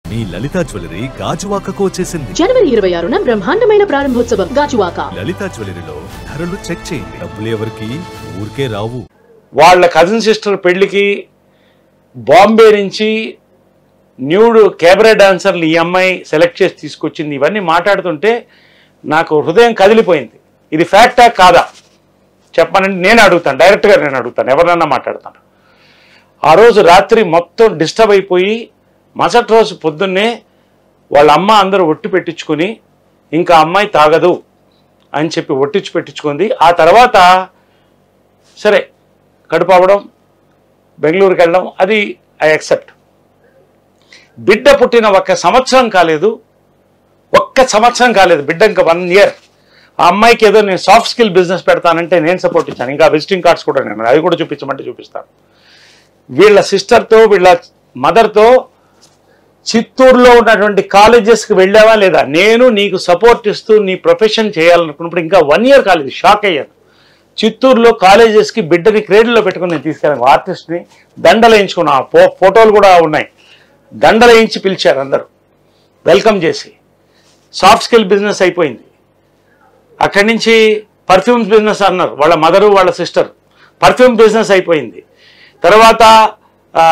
మీ లలిత jewellery గాజువాకకు వచ్చేసింది జనవరి ఇరవై ఆరున బ్రహ్మాండమైన ప్రారంభోత్సవం గాజువాక లలిత జ్యువెలరీలో ధరలు చెక్ చేయండి డబ్బులు ఎవరికి ఊరికే రావు వాళ్ళ కజిన్ సిస్టర్ పెళ్లికి బాంబే నుంచి న్యూడ్ కేబరే డాన్సర్లు ఈ అమ్మాయి సెలెక్ట్ చేసి తీసుకొచ్చింది ఇవన్నీ మాట్లాడుతుంటే నాకు హృదయం కదిలిపోయింది ఇది ఫ్యాక్టా కాదా చెప్పానంటే నేను అడుగుతాను డైరెక్ట్గా నేను అడుగుతాను ఎవరినన్నా మాట్లాడతాను ఆ రోజు రాత్రి మొత్తం డిస్టర్బ్ అయిపోయి మరుసటి రోజు పొద్దున్నే వాళ్ళ అమ్మ అందరూ ఒట్టి పెట్టించుకుని ఇంకా అమ్మాయి తాగదు అని చెప్పి ఒట్టించి పెట్టించుకుంది ఆ తర్వాత సరే కడుపు అవ్వడం బెంగళూరుకి వెళ్ళడం అది ఐ యాక్సెప్ట్ బిడ్డ పుట్టిన ఒక్క సంవత్సరం కాలేదు ఒక్క సంవత్సరం కాలేదు బిడ్డ ఇంకా వన్ ఇయర్ ఆ అమ్మాయికి ఏదో నేను సాఫ్ట్ స్కిల్ బిజినెస్ పెడతానంటే నేను సపోర్ట్ ఇచ్చాను ఇంకా విజిటింగ్ కార్డ్స్ కూడా నేను అవి కూడా చూపించమంటే చూపిస్తాను వీళ్ళ సిస్టర్తో వీళ్ళ మదర్తో చిత్తూరులో ఉన్నటువంటి కాలేజెస్కి వెళ్ళావా లేదా నేను నీకు సపోర్ట్ ఇస్తూ నీ ప్రొఫెషన్ చేయాలనుకున్నప్పుడు ఇంకా వన్ ఇయర్ కాలేదు షాక్ అయ్యాను చిత్తూరులో కాలేజెస్కి బిడ్డని క్రేడ్లో పెట్టుకుని నేను తీసుకెళ్ళాను ఆర్టిస్ట్ని దండలు వేయించుకున్నా ఆ ఫో ఫోటోలు కూడా ఉన్నాయి దండలు వేయించి పిలిచారు అందరూ వెల్కమ్ చేసి సాఫ్ట్ స్కిల్ బిజినెస్ అయిపోయింది అక్కడి నుంచి పర్ఫ్యూమ్స్ బిజినెస్ అన్నారు వాళ్ళ మదరు వాళ్ళ సిస్టర్ పర్ఫ్యూమ్ బిజినెస్ అయిపోయింది తర్వాత ఆ,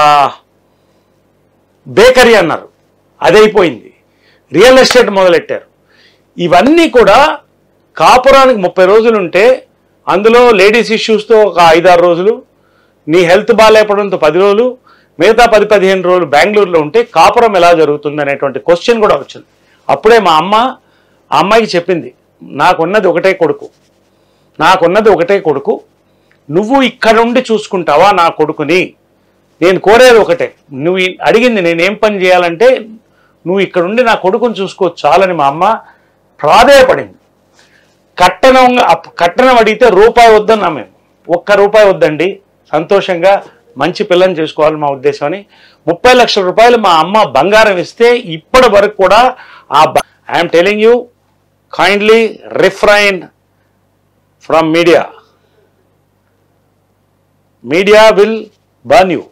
బేకరీ అన్నారు అది అయిపోయింది రియల్ ఎస్టేట్ మొదలెట్టారు ఇవన్నీ కూడా కాపురానికి ముప్పై రోజులు ఉంటే అందులో లేడీస్ ఇష్యూస్తో ఒక ఐదారు రోజులు నీ హెల్త్ బాగాలేపడంతో పది రోజులు మిగతా పది పదిహేను రోజులు బెంగళూరులో ఉంటే కాపురం ఎలా జరుగుతుంది అనేటువంటి క్వశ్చన్ కూడా వచ్చింది అప్పుడే మా అమ్మ ఆ అమ్మాయికి చెప్పింది నాకున్నది ఒకటే కొడుకు నాకున్నది ఒకటే కొడుకు నువ్వు ఇక్కడ ఉండి చూసుకుంటావా నా కొడుకుని నేను కోరేది ఒకటే నువ్వు ఈ- అడిగింది నేనేం పని చేయాలంటే నువ్వు ఇక్కడ ఉండి నా కొడుకుని చూసుకో చాలని మా అమ్మ ప్రాధేయపడింది కట్టనం అప్- కట్టనం అడిగితే రూపాయి వద్దన్నా మేము ఒక్క రూపాయి వద్దండి సంతోషంగా మంచి పిల్లని చేసుకోవాలి మా ఉద్దేశం అని ముప్పై లక్షల రూపాయలు మా అమ్మ బంగారం ఇస్తే ఇప్పటి వరకు కూడా ఆ I'm telling you kindly refrain from media media will burn you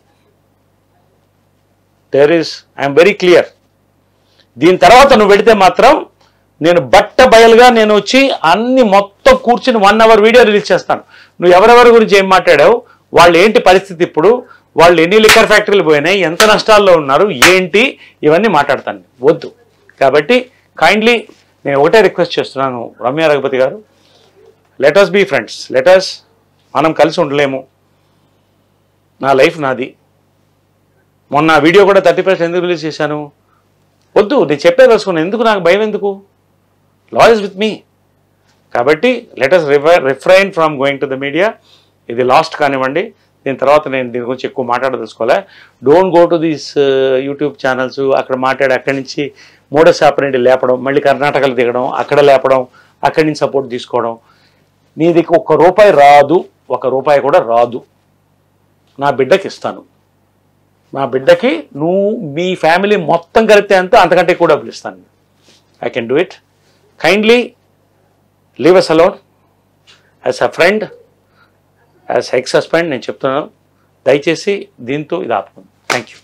there is I'm very clear దీని తర్వాత నువ్వు పెడితే మాత్రం నేను బట్ట బయలుగా నేను వచ్చి అన్ని మొత్తం కూర్చుని వన్ అవర్ వీడియో రిలీజ్ చేస్తాను నువ్వు ఎవరెవరి గురించి ఏం మాట్లాడావు వాళ్ళు ఏంటి పరిస్థితి ఇప్పుడు వాళ్ళు ఎన్ని లిక్కర్ ఫ్యాక్టరీలు పోయినాయి ఎంత నష్టాల్లో ఉన్నారు ఏంటి ఇవన్నీ మాట్లాడతాను వద్దు కాబట్టి కైండ్లీ నేను ఒకటే రిక్వెస్ట్ చేస్తున్నాను రమ్య రఘుపతి గారు లెటస్ బీ ఫ్రెండ్స్ లెటస్ మనం కలిసి ఉండలేము నా లైఫ్ నాది మొన్న ఆ వీడియో కూడా థర్టీ పర్సెంట్ ఎందుకు రిలీజ్ చేశాను వద్దు నేను చెప్పే తెలుసుకున్నాను ఎందుకు నాకు భయం ఎందుకు లాయర్స్ విత్ మీ కాబట్టి let us refrain from going to the media ఇది లాస్ట్ కానివ్వండి దీని తర్వాత నేను దీని గురించి ఎక్కువ మాట్లాడదలుచుకోలే don't go to these YouTube channels అక్కడ మాట్లాడి అక్కడి నుంచి మోడస్ ఆపరేంటి లేపడం మళ్ళీ కర్ణాటకలో దిగడం అక్కడ లేపడం అక్కడి నుంచి సపోర్ట్ తీసుకోవడం నీది ఒక్క రూపాయి రాదు ఒక రూపాయి కూడా రాదు నా బిడ్డకి ఇస్తాను నా బిడ్డకి నువ్వు మీ ఫ్యామిలీ మొత్తం కలిపితే అంత అంతకంటే ఎక్కువ డబ్బులు ఇస్తాను I can do it kindly leave us alone as a friend as ex husband నేను చెప్తున్నాను దయచేసి దీంతో ఇది ఆపుకుంది థ్యాంక్ యూ